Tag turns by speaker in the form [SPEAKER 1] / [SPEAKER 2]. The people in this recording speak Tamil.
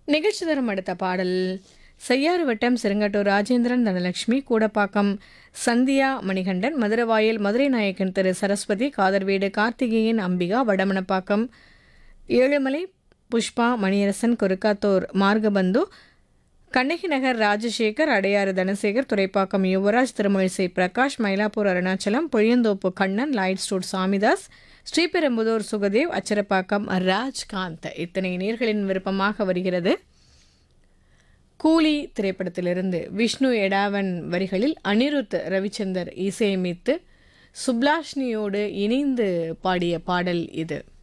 [SPEAKER 1] நிகழ்ச்சி தரும் அடுத்த பாடல் செய்யாறு வட்டம் சிறுங்கட்டூர் ராஜேந்திரன் தனலட்சுமி கூடப்பாக்கம் சந்தியா மணிகண்டன் மதுரவாயல் மதுரை நாயக்கன் திரு சரஸ்வதி காதர்வீடு கார்த்திகேயன் அம்பிகா வடமணப்பாக்கம் ஏழுமலை புஷ்பா மணியரசன் கொருக்காத்தூர் மார்கபந்து கண்ணகி நகர் ராஜசேகர் அடையாறு தனசேகர் துறைப்பாக்கம் யுவராஜ் திருமழிசை பிரகாஷ் மயிலாப்பூர் அருணாச்சலம் புளியந்தோப்பு கண்ணன் லைட் ஸ்டோர் சாமிதாஸ் ஸ்ரீபெரும்புதூர் சுகதேவ் அச்சரப்பாக்கம் ராஜ்காந்த் இத்தனை நேர்களின் விருப்பமாக வருகிறது கூலி திரைப்படத்திலிருந்து விஷ்ணு எடாவன் வரிகளில் அனிருத் ரவிச்சந்தர் இசையமைத்து சுப்லாஷ்னியோடு இணைந்து பாடிய பாடல் இது